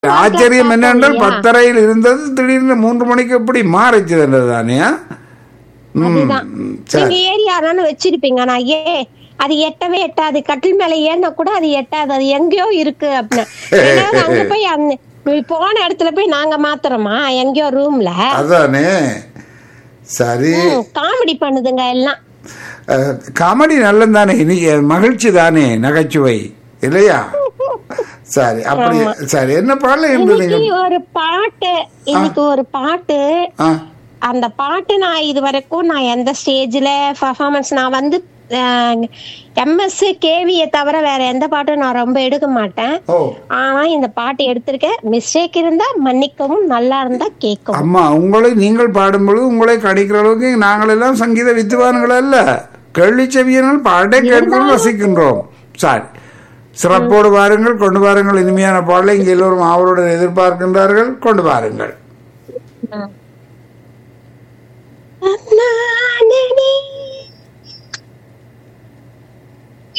ஆச்சரியம் என்னென்றால் பத்தரையில் இருந்தது திடீர்னு மூன்று மணிக்கு எப்படி மாறிச்சு தானே அதுதான் நீங்க ஏரியா தானே வச்சிருப்பீங்க நான் ஏ அது எட்டவே எட்டாது கட்டில் மேல ஏறினா கூட அது எட்டாது அது எங்கேயோ இருக்கு அப்படின்னு ஏன்னா அங்க போய் அந்த நீ போன இடத்துல போய் நாங்க மாத்துறோமா எங்கேயோ ரூம்ல அதானே சரி காமெடி பண்ணுதுங்க எல்லாம் அஹ், காமெடி நல்லது தானே இனி மகிழ்ச்சி தானே நகைச்சுவை இல்லையா சரி அப்படி சரி என்ன பாடல இருந்தது இன்னைக்கு நீங்க ஒரு பாட்டு இன்னைக்கு ஒரு பாட்டு ஆ, அந்த பாட்டு நான் இது வரைக்கும் நான் எந்த ஸ்டேஜ்ல பர்ஃபார்மன்ஸ் நான் வந்து எம்எஸ் கேவியை தவிர வேற எந்த பாட்டும் நான் ரொம்ப எடுக்க மாட்டேன் ஓ ஆனா இந்த பாட்டு எடுத்திருக்கேன் மிஸ்டேக் இருந்தா மன்னிக்கவும் நல்லா இருந்தா கேட்கவும் அம்மா உங்களை நீங்கள் பாடும்பொழுது உங்களை கடிக்கிற அளவுக்கு நாங்கள் எல்லாம் சங்கீத வித்துவான்கள் அல்ல கேள்வி செவியனால் பாடே கேட்கிறோம் ரசிக்கின்றோம் சரி சிறப்போடு வாருங்கள் கொண்டு வாருங்கள் இனிமையான பாடலை இங்கே எல்லோரும் அவருடன் எதிர்பார்க்கின்றார்கள் கொண்டு வாருங்கள் ம்.